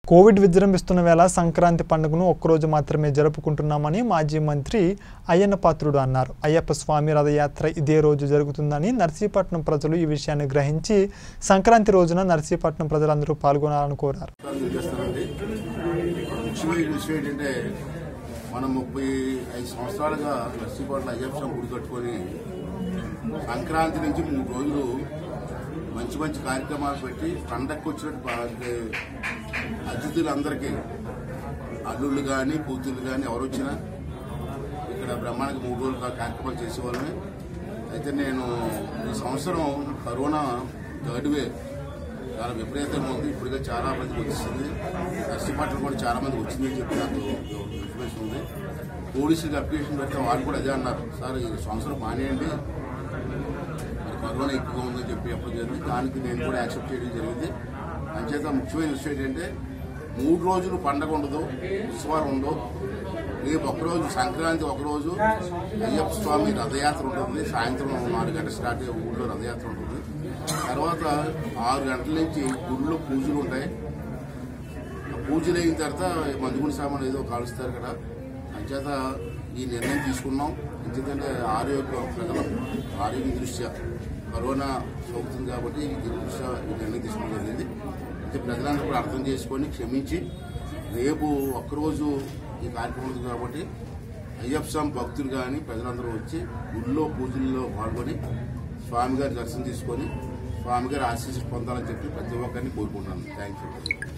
Covid విజృంభిస్తున్న వేళ సంక్రాంతి పండుగను ఒక్కరోజు మాత్రమే జరుపుకుంటున్నామని మాజీ మంత్రి అయ్యన్న పాత్రుడు అన్నారు అయ్యప్ప స్వామి రథయాత్ర ఇదే రోజు జరుగుతుందని నర్సీపట్నం ప్రజలు ఈ విషయాన్ని గ్రహించి సంక్రాంతి రోజున నర్సీపట్నం ప్రజలందరూ పాల్గొనాలని కోరారు ప్రయత్నం చేస్తానండి ముఖ్యమైన విషయం ఏంటంటే మనం ముప్పై ఐదు సంవత్సరాలుగా నర్సీపాట్ల అయ్యప్ప స్వామి గుడి కట్టుకొని సంక్రాంతి నుంచి మూడు రోజులు మంచి మంచి కార్యక్రమాలు పెట్టి పండగకు వచ్చినట్టు బా- అతిథులందరికీ అల్లుళ్ళు కానీ కూతుళ్ళు కానీ ఎవరు వచ్చినా ఇక్కడ బ్రహ్మాండంగా మూడు రోజులు కా- కార్యక్రమాలు చేసేవాళ్ళని అయితే నేను ఈ సంవత్సరం కరోనా థర్డ్ వే చాలా విపరీతంగా ఉంది ఇప్పటికే చాలా మందికి వచ్చింది నర్సీపట్నం కూడా చాలా మంది వచ్చింది అని చెప్పి నాకు ఇన్ఫర్మేషన్ ఉంది పోలీసులకు అప్లికేషన్ పెడితే వాళ్ళు కూడా అదే అన్నారు సార్ ఈ సంవత్సరం మానేయండి మరి కరోనా ఎక్కువగా ఉందని చెప్పి చెప్పడం జరిగింది దానికి నేను కూడా యాక్సెప్ట్ చేయడం జరిగింది అంచేత ముఖ్యమైన విషయం ఏంటంటే మూడు రోజులు పండగ ఉండదు ఉత్సవాలు ఉండవు రేపు ఒకరోజు సంక్రాంతి ఒకరోజు అయ్యప్ప స్వామి రథయాత్ర ఉంటుంది సాయంత్రం నాలుగు గంటల స్టార్ట్ అయ్యే ఊళ్ళో రథయాత్ర ఉంటుంది తర్వాత ఆరు గంటల నుంచి గుడిలో పూజలు ఉంటాయి ఆ పూజలు అయిన తర్వాత మందుగుండి సామాన్ ఏదో కాలుస్తారు కదా అంచేత ఈ నిర్ణయం తీసుకున్నాం ఎందుకంటే ఆరోగ్య ప్రజల ఆరోగ్య దృష్ట్యా కరోనా సోకుతుంది కాబట్టి ఈ దృష్ట్యా ఈ నిర్ణయం తీసుకోవడం జరిగింది అయితే ప్రజలందరూ కూడా అర్థం చేసుకొని క్షమించి రేపు ఒక్కరోజు ఈ కార్యక్రమం ఉంది కాబట్టి అయ్యప్ప స్వామి భక్తులు కానీ ప్రజలందరూ వచ్చి గుళ్ళో పూజల్లో పాల్గొని స్వామిగారి దర్శనం తీసుకొని స్వామిగారి ఆశీస్సు పొందాలని చెప్పి ప్రతి ఒక్కరిని కోరుకుంటున్నాను థ్యాంక్ యూ